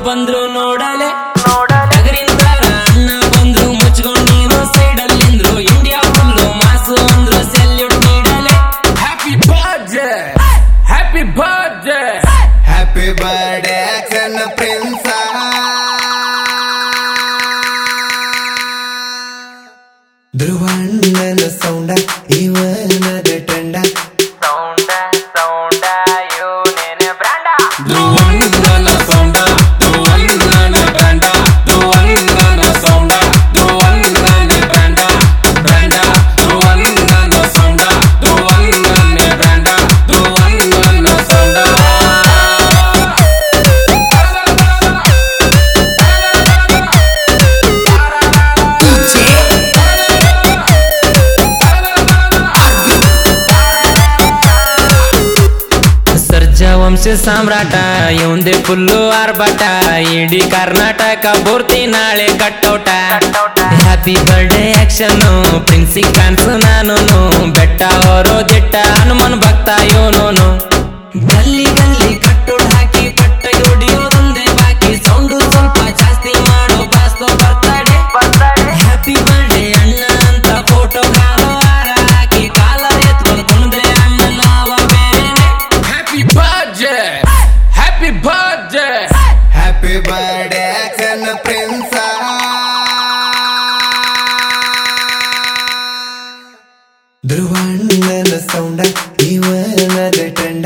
ಬಂದ್ರು ನೋಡಲೆ ಟಗರಿಂದಾರ ಅಣ್ಣ ಬಂದ್ರು ಮುಚ್ಕೊಂಡ್ ನೀನು ಸೈಡಲ್ಲಿಂದ್ರು ಇಂಡಿಯಾ ಫುಲ್ಲು ಮಾಸು ಅಂದ್ರು ಸೆಲ್ಯೂಟ್ ನೀಡಲೆ happy birthday happy birthday happy birthday ನನ್ನ ಪ್ರಿನ್ಸ ಧ್ರುವಣ್ಣನ ಸೌಂಡ ಇವನದ ಟಂಡ ಧ್ರುವಣ್ಣನ ಸೌಂಡ ಧ್ರುವಣ್ಣನ ಬ್ರ್ಯಾಂಡ ಧ್ರುವಣ್ಣನ ಸೌಂಡ ಧ್ರುವಣ್ಣನ ಬ್ರ್ಯಾಂಡ ಬ್ರ್ಯಾಂಡ ಧ್ರುವಣ್ಣನ ಸೌಂಡ ಧ್ರುವಣ್ಣನ ಬ್ರ್ಯಾಂಡ ಧ್ರುವಣ್ಣನ ಸೌಂಡ ಸರ್ಜಾ ವಂಶ ಸಾಮ್ರಾಟ ಇವಂದೆ ಫುಲ್ಲು ಆರ್ಭಟ ಇಡೀ ಕರ್ನಾಟಕ ಪೂರ್ತಿ ನಾಳೆ ಕಟ್ಟೋಟ ಹ್ಯಾಪಿ ಬರ್ಡೇ ಆಕ್ಷನ್ ಪ್ರಿನ್ಸಿ ಕಾನ್ಸ್ ನಾನು ಬೆಟ್ಟ ಹೊರೋ ದಿಟ್ಟ ಹನುಮನ್ ಭಕ್ತ ಇವನು ಗಲ್ಲಿ ಗಲ್ಲಿ ಕಟ್ಟೋಡ್ ಹಾಕಿ ಪಟ್ಟ ಹೊಡಿಯೋದೊಂದೇ ಬಾಕಿ ಸೌಂಡು ಸ್ವಲ್ಪ ಜಾಸ್ತಿ ಮಾಡೋ ಕಾಸ್ತು ಬರ್ತಾಡೆ ಹ್ಯಾಪಿ ಬರ್ಡೇ ಅಣ್ಣ ಅಂತ ಫೋಟೋ ಹಾರ ಹಾಕಿ ಕಾಲ ಎತ್ಕೊಂಡು ಕುಂದ್ರೆ ಅಣ್ಣನ ಅವ ಬೇರೆನೆ happy birthday happy birthday happy birthday ನನ್ನ ಪ್ರಿನ್ಸ ಧ್ರುವಣ್ಣನ ಸೌಂಡ ಇವನದ ಟಂಡ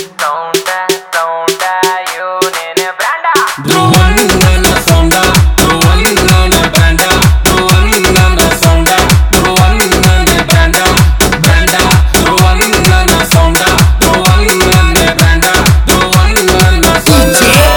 ಧ್ರುವಣ್ಣನ ಸೌಂಡ ಧ್ರುವಣ್ಣನ ಬ್ರ್ಯಾಂಡ ಧ್ರುವಣ್ಣನ ಸೌಂಡ ಧ್ರುವಣ್ಣನ ಬ್ರ್ಯಾಂಡ ಬ್ರ್ಯಾಂಡ ಧ್ರುವಣ್ಣನ ಸೌಂಡ ಧ್ರುವಣ್ಣನ ಬ್ರ್ಯಾಂಡ ಧ್ರುವಣ್ಣನ ಸೌಂಡ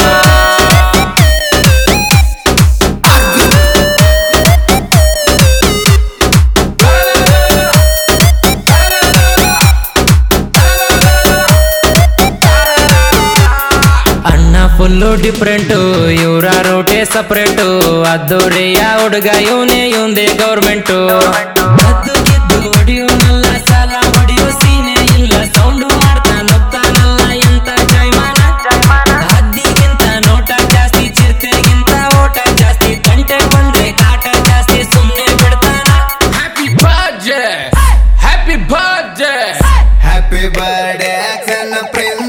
ಅಣ್ಣ ಫುಲ್ಲು ಡಿಫ್ರೆಂಟು ಇವ್ರ ರೋಟೆ ಸಪ್ರೇಟು ಅದ್ದೋರಿಯ ಹುಡುಗ ಇವನೇ ಇವಂದೇ ಗೌರ್ಮೆಂಟು ಕದ್ದು ಗೆದ್ದು ಹೊಡಿಯೋನಲ್ಲ ಸಾಲ ಹೊಡಿಯೋ ಸೀನೆ ಇಲ್ಲ ಸೌಂಡು ಮಾಡ್ತಾ ನಗ್ತಾನಲ್ಲ ಎಂತ ಜೈಮಾನ ಹದ್ದಿಗಿಂತ ನೋಟ ಜಾಸ್ತಿ ಚಿರತೆಗಿಂತ ಓಟ ಜಾಸ್ತಿ ತಂಟೆ ಬಂದ್ರೆ ಕಾಟ ಜಾಸ್ತಿ ಸುಮ್ನೆ ಬಿಡ್ತಾನ happy birthday happy birthday happy birthday ನನ್ನ ಪ್ರಿನ್ಸ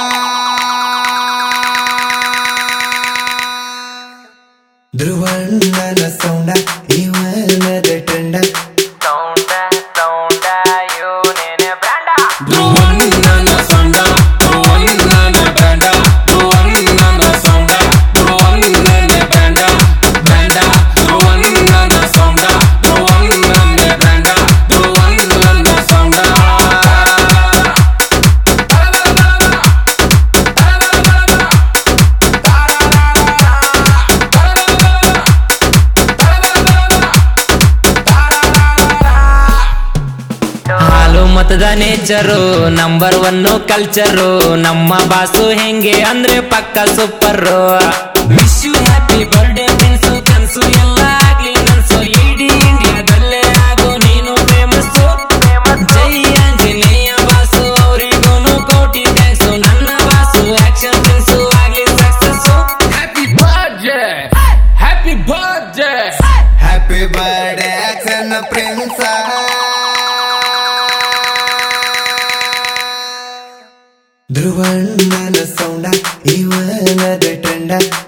ಧ್ರುವಣ್ಣನ ಸೌಂಡ ಇವನದ ಟಂಡ ಧ್ರುವಣ್ಣನ ಸೌಂಡ ಧ್ರುವಣ್ಣನ ಬ್ರ್ಯಾಂಡ ಧ್ರುವಣ್ಣನ ಸೌಂಡ ಧ್ರುವಣ್ಣನ ಬ್ರ್ಯಾಂಡ ಬ್ರ್ಯಾಂಡ ಧ್ರುವಣ್ಣನ ಸೌಂಡ ಧ್ರುವಣ್ಣನ ಬ್ರ್ಯಾಂಡ ಧ್ರುವಣ್ಣನ ಸೌಂಡ ಹಾಲು ಮತದ ನೇಚರು ನಂಬರ್ ಒನ್ನು ಕಲ್ಚರು ನಮ್ಮ ಬಾಸು ಹೆಂಗೆ ಅಂದ್ರೆ ಪಕ್ಕ super wish you happy birthday friends ಕನ್ಸು ಎಲ್ಲ ಆಗ್ಲಿ ನನ್ಸು ಇಡೀ ಇಂಡಿಯಾದಲ್ಲೇ ಆಗು ನೀನು ಫೇಮಸ್ ಜೈ ಆಂಜನೇಯ ಬಾಸು ಅವರಿಗೂನು ಕೋಟಿ ಥ್ಯಾಂಕ್ಸು ನನ್ನ ಬಾಸು ಆಕ್ಷನ್ ಫ್ರೆಂಡ್ಸು ಆಗ್ಲಿ success happy birthday happy birthday happy birthday ನನ್ನ ಪ್ರಿನ್ಸ ಧ್ರುವಣ್ಣನ ಸೌಂಡ ಇವನದ ಟಂಡ